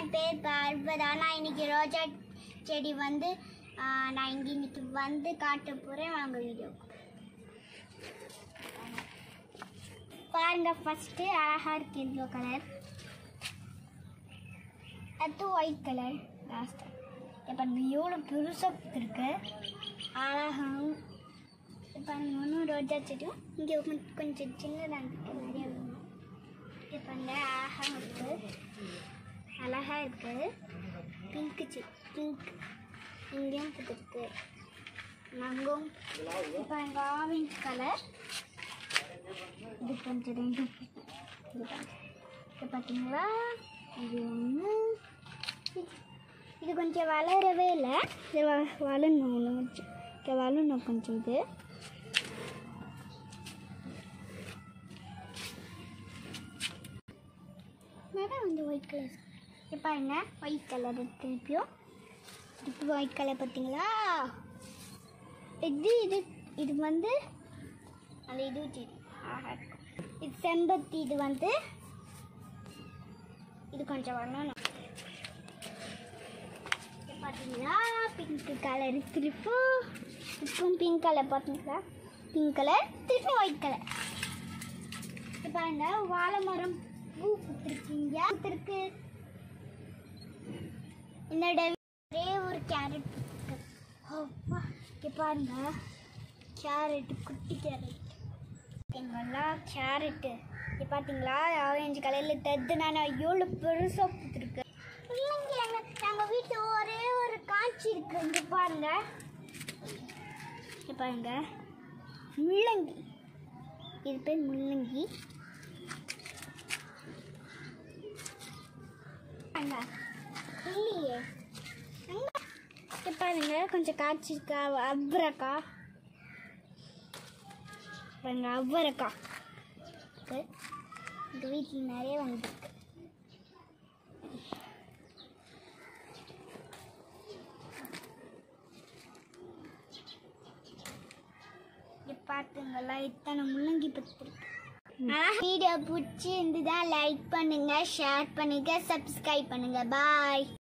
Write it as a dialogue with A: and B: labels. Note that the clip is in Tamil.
A: என் பேர் பர்வதா நான் இன்னைக்கு ரோஜா செடி வந்து ஆ, நான் இங்கே இன்னைக்கு வந்து காட்ட போகிறேன் வாங்க வீடியோ பாருங்க ஃபஸ்ட்டு அழகாக இருக்கு எல்லோ கலர் அடுத்து ஒயிட் கலர் லாஸ்ட்டு இப்போ எவ்வளோ பெருசாக இருக்கு அழகாகவும் இப்போ இன்னும் ரோஜா செடியும் இங்கே கொஞ்சம் சின்னதாக இருக்கு நிறைய வேணும் இப்போ அந்த அழகாக இருக்கு அழகாக இருக்கு பிங்க் செடி பிங்க் இங்கேயும் கொடுத்துருக்கு அங்கும் இப்போ எங்க ஆரஞ்சு கலர் இது கொஞ்சம் ரெண்டும் இது பாருங்க. இது பார்த்தீங்களா இது ஒன்று இது கொஞ்சம் வளரவே இல்லை இது வ- வளரணும் ஒன்று கொஞ்சம் இது வளரணும் கொஞ்சம் இது மேடம் வந்து ஒயிட் கலர் இப்போ பாருங்க ஒயிட் கலர் திருப்பியும் திருப்பி ஒயிட் கலர் பார்த்தீங்களா இது இது இது வந்து அந்த இது செடி ஆஹா இருக்கும். இது செம்பருத்தி இது வந்து இது கொஞ்சம் வரணும் இது பார்த்தீங்களா பிங்க் கலர் திருப்பி இப்பவும் பிங்க் கலர் பார்த்தீங்களா பிங்க் கலர் திருப்பி ஒயிட் கலர் இப்போ இந்த வாழை மரம் பூ கொடுத்துருக்கீங்க கொடுத்துருக்கு என்னோட ஒரே ஒரு கேரட் இருக்கு அப்பா இங்கே பாருங்க கேரட் குட்டி கேரட் பார்த்தீங்களா கேரட்டு இது பார்த்தீங்களா ஆரஞ்சு கலரில் தத்து நான் எவ்வளோ பெருசாக கொடுத்துருக்கு இல்லைங்க எங்கள் வீட்டில் ஒரே ஒரு காட்சி இருக்கு இங்கே பாருங்க இங்கே பாருங்க முள்ளங்கி இது பேர் முள்ளங்கி அங்க இல்லையே அங்க இங்க பாருங்க கொஞ்சம் காய்ச்சி இருக்கா அவ்வரக்கா பாருங்க அவ்வரக்கா இருக்கு எங்கள் வீட்டில் நிறைய வந்துருக்கு இங்க பார்த்துங்களா இத்தனை முள்ளங்கி பத்திருக்கு வீடியோ பிடிச்சி இருந்துதான் லைக் பண்ணுங்க ஷேர் பண்ணுங்க சப்ஸ்கிரைப் பண்ணுங்க பாய்